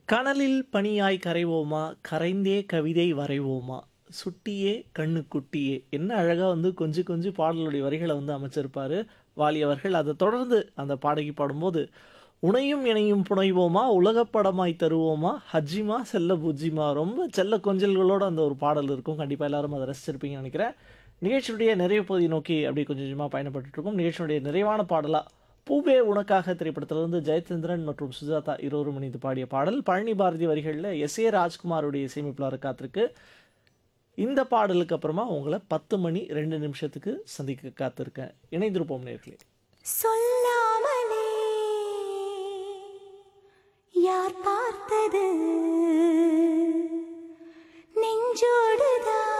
கனலில் பனியாய் கரைவோமா கரைந்தே கவிதை வரைவோமா சுட்டியே கண்ணு குட்டியே என்ன அழகாக வந்து கொஞ்சம் கொஞ்சம் பாடலுடைய வரிகளை வந்து அமைச்சிருப்பாரு வாலி அவர்கள் அதை தொடர்ந்து அந்த பாடகி பாடும்போது உனையும் இணையும் புனைவோமா உலகப்படமாய் தருவோமா ஹஜ்ஜிமா செல்ல புஜ்ஜிமா ரொம்ப செல்ல கொஞ்சல்களோட அந்த ஒரு பாடல் இருக்கும் கண்டிப்பாக எல்லாரும் அதை ரசிச்சிருப்பீங்கன்னு நினைக்கிறேன் நிகழ்ச்சியுடைய நிறைவு பகுதி நோக்கி அப்படியே கொஞ்சம் கொஞ்சமாக பயணப்பட்டு இருக்கோம் நிகழ்ச்சியுடைய நிறைவான பாடலாக பூவே உனக்காக திரைப்படத்திலிருந்து ஜெயச்சந்திரன் மற்றும் சுஜாதா இருவரும் இணைந்து பாடிய பாடல் பழனி பாரதி வரிகளில் எஸ் ஏ ராஜ்குமாருடைய இசையமைப்பில் காத்திருக்கு இந்த பாடலுக்கு அப்புறமா உங்களை பத்து மணி ரெண்டு நிமிஷத்துக்கு சந்திக்க காத்திருக்கேன் இணைந்திருப்போம் நேர்களே சொல்லாமலே யார் பார்த்தது நெஞ்சோடுதான்